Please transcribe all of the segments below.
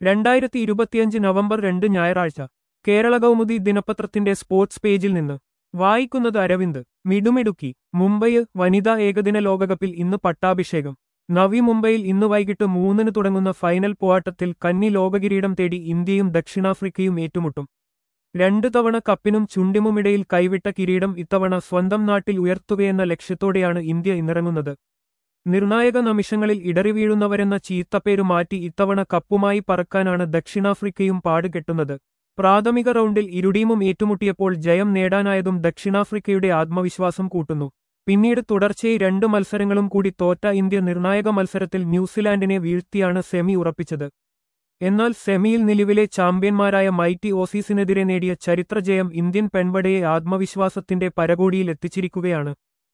രണ്ടായിരത്തി ഇരുപത്തിയഞ്ച് നവംബർ രണ്ട് ഞായറാഴ്ച കേരള കൗമുദി ദിനപത്രത്തിന്റെ സ്പോർട്സ് പേജിൽ നിന്ന് വായിക്കുന്നത് അരവിന്ദ് മിടുമിടുക്കി മുംബൈ വനിതാ ഏകദിന ലോകകപ്പിൽ ഇന്ന് പട്ടാഭിഷേകം നവി മുംബൈയിൽ ഇന്ന് വൈകിട്ട് മൂന്നിന് തുടങ്ങുന്ന ഫൈനൽ പോരാട്ടത്തിൽ കന്നി ലോകകിരീടം തേടി ഇന്ത്യയും ദക്ഷിണാഫ്രിക്കയും ഏറ്റുമുട്ടും രണ്ടു തവണ കപ്പിനും ചുണ്ടിമുമിടയിൽ കൈവിട്ട കിരീടം ഇത്തവണ സ്വന്തം നാട്ടിൽ ഉയർത്തുകയെന്ന ലക്ഷ്യത്തോടെയാണ് ഇന്ത്യ ഇന്നിറങ്ങുന്നത് നിർണായക നിമിഷങ്ങളിൽ ഇടറി വീഴുന്നവരെന്ന ചീത്തപ്പേരു മാറ്റി ഇത്തവണ കപ്പുമായി പറക്കാനാണ് ദക്ഷിണാഫ്രിക്കയും പാടുകെട്ടുന്നത് പ്രാഥമിക റൗണ്ടിൽ ഇരുടീമും ഏറ്റുമുട്ടിയപ്പോൾ ജയം നേടാനായതും ദക്ഷിണാഫ്രിക്കയുടെ ആത്മവിശ്വാസം കൂട്ടുന്നു പിന്നീട് തുടർച്ചയായി രണ്ട് മത്സരങ്ങളും കൂടി തോറ്റ ഇന്ത്യ നിർണായക മത്സരത്തിൽ ന്യൂസിലാൻഡിനെ വീഴ്ത്തിയാണ് സെമി ഉറപ്പിച്ചത് എന്നാൽ സെമിയിൽ നിലവിലെ ചാമ്പ്യന്മാരായ മൈറ്റി ഓസീസിനെതിരെ നേടിയ ചരിത്രജയം ഇന്ത്യൻ പെൺപടയെ ആത്മവിശ്വാസത്തിന്റെ പരകോടിയിൽ എത്തിച്ചിരിക്കുകയാണ്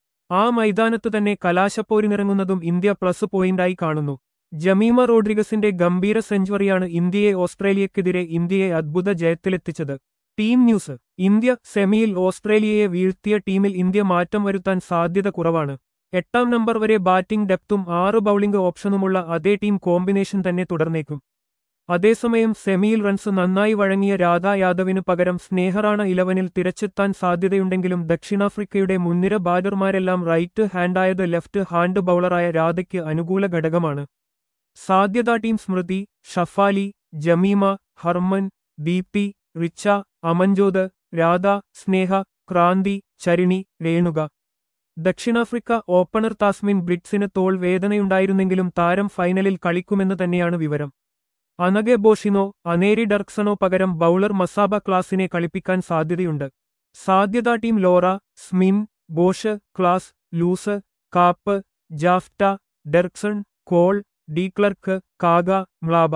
ആ മൈതാനത്ത് തന്നെ കലാശപ്പോരിനിറങ്ങുന്നതും ഇന്ത്യ പ്ലസ് പോയിന്റായി കാണുന്നു ജമീമ റോഡ്രിഗസിന്റെ ഗംഭീര സെഞ്ചുറിയാണ് ഇന്ത്യയെ ഓസ്ട്രേലിയക്കെതിരെ ഇന്ത്യയെ അദ്ഭുത ജയത്തിലെത്തിച്ചത് ടീം ന്യൂസ് ഇന്ത്യ സെമിയിൽ ഓസ്ട്രേലിയയെ വീഴ്ത്തിയ ടീമിൽ ഇന്ത്യ മാറ്റം വരുത്താൻ സാധ്യത കുറവാണ് എട്ടാം നമ്പർ വരെ ബാറ്റിംഗ് ഡെപ്തും ആറ് ബൌളിംഗ് ഓപ്ഷനുമുള്ള അതേ ടീം കോമ്പിനേഷൻ തന്നെ തുടർന്നേക്കും അതേസമയം സെമിയിൽ റൺസ് നന്നായി വഴങ്ങിയ രാധാ യാദവിനു പകരം സ്നേഹറാണ ഇലവനിൽ തിരച്ചെത്താൻ സാധ്യതയുണ്ടെങ്കിലും ദക്ഷിണാഫ്രിക്കയുടെ മുൻനിര ബാറ്റർമാരെല്ലാം റൈറ്റ് ഹാൻഡായത് ലെഫ്റ്റ് ഹാൻഡ് ബൌളറായ രാധയ്ക്ക് അനുകൂല ഘടകമാണ് സാധ്യതാ ടീം സ്മൃതി ഷഫാലി ജമീമ ഹർമൻ ദീപ്തി റിച്ച അമൻജോത് രാധ സ്നേഹ ക്രാന്തി ചരിണി രേണുക ദക്ഷിണാഫ്രിക്ക ഓപ്പണർ താസ്മിൻ ബ്രിഡ്സിന് തോൾ വേദനയുണ്ടായിരുന്നെങ്കിലും താരം ഫൈനലിൽ കളിക്കുമെന്ന് തന്നെയാണ് വിവരം അനഗെ ബോഷിനോ അനേരി ഡർക്സണോ പകരം ബൌളർ മസാബ ക്ലാസിനെ കളിപ്പിക്കാൻ സാധ്യതയുണ്ട് സാധ്യതാ ടീം ലോറ സ്മിൻ Bosch Klaas Luus Kapp Jafta Dercksen കോൾ ഡി ക്ലർക്ക് കാഗ മ്ലാബ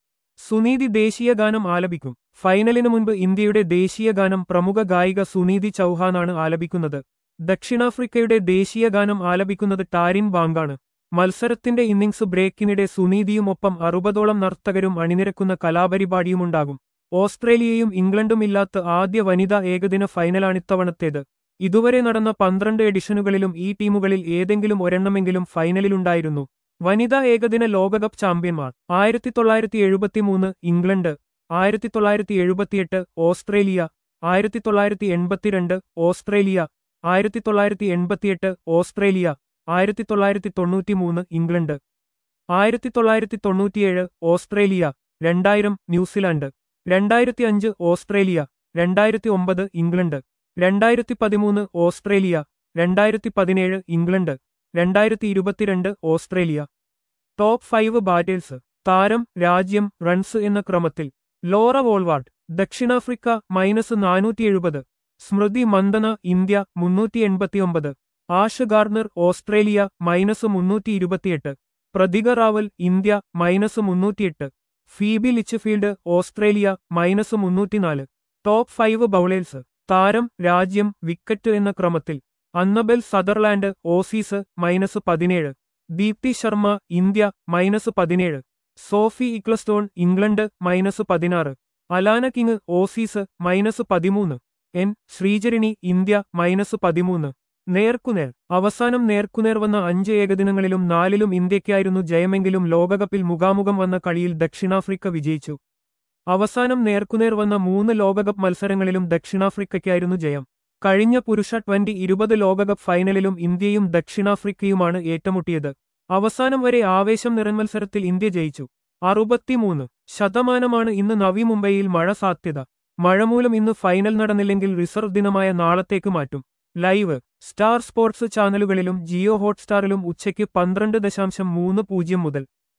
സുനീതി ദേശീയ ഗാനം ആലപിക്കും ഫൈനലിനു മുൻപ് ഇന്ത്യയുടെ ദേശീയ ഗാനം പ്രമുഖ ഗായിക സുനീതി ചൗഹാനാണ് ആലപിക്കുന്നത് ദക്ഷിണാഫ്രിക്കയുടെ ദേശീയ ഗാനം ആലപിക്കുന്നത് ടാരിൻ ബാങ്കാണ് മത്സരത്തിന്റെ ഇന്നിംഗ്സ് ബ്രേക്കിനിടെ സുനീതിയുമൊപ്പം അറുപതോളം നർത്തകരും അണിനിരക്കുന്ന കലാപരിപാടിയുമുണ്ടാകും ഓസ്ട്രേലിയയും ഇംഗ്ലണ്ടും ഇല്ലാത്ത ആദ്യ വനിതാ ഏകദിന ഫൈനലാണിത്തവണത്തേത് ഇതുവരെ നടന്ന പന്ത്രണ്ട് എഡിഷനുകളിലും ഈ ടീമുകളിൽ ഏതെങ്കിലും ഒരെണ്ണമെങ്കിലും ഫൈനലിലുണ്ടായിരുന്നു വനിതാ ഏകദിന ലോകകപ്പ് ചാമ്പ്യന്മാർ ആയിരത്തി തൊള്ളായിരത്തി എഴുപത്തിമൂന്ന് ഇംഗ്ലണ്ട് ആയിരത്തി തൊള്ളായിരത്തി എഴുപത്തിയെട്ട് ഓസ്ട്രേലിയ ആയിരത്തി തൊള്ളായിരത്തി എൺപത്തിരണ്ട് ഓസ്ട്രേലിയ ആയിരത്തി തൊള്ളായിരത്തി എൺപത്തിയെട്ട് ഓസ്ട്രേലിയ ആയിരത്തി തൊള്ളായിരത്തി തൊണ്ണൂറ്റിമൂന്ന് ഇംഗ്ലണ്ട് ആയിരത്തി തൊള്ളായിരത്തി തൊണ്ണൂറ്റിയേഴ് ഓസ്ട്രേലിയ രണ്ടായിരം ന്യൂസിലാൻഡ് രണ്ടായിരത്തി അഞ്ച് ഓസ്ട്രേലിയ രണ്ടായിരത്തി ഒമ്പത് ഇംഗ്ലണ്ട് രണ്ടായിരത്തി പതിമൂന്ന് ഓസ്ട്രേലിയ രണ്ടായിരത്തി പതിനേഴ് ഇംഗ്ലണ്ട് രണ്ടായിരത്തി ഇരുപത്തിരണ്ട് ഓസ്ട്രേലിയ ടോപ്പ് ഫൈവ് ബാറ്റേഴ്സ് താരം രാജ്യം റൺസ് എന്ന ക്രമത്തിൽ ലോറ വോൾവാർഡ് ദക്ഷിണാഫ്രിക്ക മൈനസ് നാനൂറ്റി എഴുപത് സ്മൃതി മന്ദന ഇന്ത്യ മുന്നൂറ്റി എൺപത്തിയൊമ്പത് ആഷ് ഗാർണർ ഓസ്ട്രേലിയ മൈനസ് മുന്നൂറ്റി ഇരുപത്തിയെട്ട് പ്രതിക റാവൽ ഇന്ത്യ മൈനസ് മുന്നൂറ്റിയെട്ട് ഫീബി ലിച്ച്ഫീൽഡ് ഓസ്ട്രേലിയ മൈനസ് മുന്നൂറ്റിനാല് ടോപ്പ് ഫൈവ് ബൗളേഴ്സ് താരം രാജ്യം വിക്കറ്റ് എന്ന ക്രമത്തിൽ അന്നബെൽ സദർലാൻഡ് ഓസീസ് മൈനസ് പതിനേഴ് ദീപ്തി ശർമ്മ ഇന്ത്യ മൈനസ് പതിനേഴ് സോഫി ഇക്ലസ്റ്റോൺ ഇംഗ്ലണ്ട് മൈനസ് പതിനാറ് അലാന കിങ് ഓസീസ് മൈനസ് പതിമൂന്ന് എൻ ശ്രീചരിണി ഇന്ത്യ മൈനസ് പതിമൂന്ന് നേർക്കുനേർ അവസാനം നേർക്കുനേർ വന്ന അഞ്ച് ഏകദിനങ്ങളിലും നാലിലും ഇന്ത്യയ്ക്കായിരുന്നു ജയമെങ്കിലും ലോകകപ്പിൽ മുഖാമുഖം വന്ന കളിയിൽ ദക്ഷിണാഫ്രിക്ക വിജയിച്ചു അവസാനം നേർക്കുനേർ വന്ന മൂന്ന് ലോകകപ്പ് മത്സരങ്ങളിലും ദക്ഷിണാഫ്രിക്കയ്ക്കായിരുന്നു ജയം കഴിഞ്ഞ പുരുഷ ട്വന്റി ഇരുപത് ലോകകപ്പ് ഫൈനലിലും ഇന്ത്യയും ദക്ഷിണാഫ്രിക്കയുമാണ് ഏറ്റുമുട്ടിയത് അവസാനം വരെ ആവേശം നിറൻ മത്സരത്തിൽ ഇന്ത്യ ജയിച്ചു അറുപത്തിമൂന്ന് ശതമാനമാണ് ഇന്ന് നവി മുംബൈയിൽ മഴ സാധ്യത മഴ മൂലം ഇന്ന് ഫൈനൽ നടന്നില്ലെങ്കിൽ റിസർവ് ദിനമായ നാളത്തേക്ക് മാറ്റും ലൈവ് സ്റ്റാർ സ്പോർട്സ് ചാനലുകളിലും ജിയോ ഹോട്ട്സ്റ്റാറിലും ഉച്ചയ്ക്ക് പന്ത്രണ്ട് ദശാംശം മൂന്ന് പൂജ്യം മുതൽ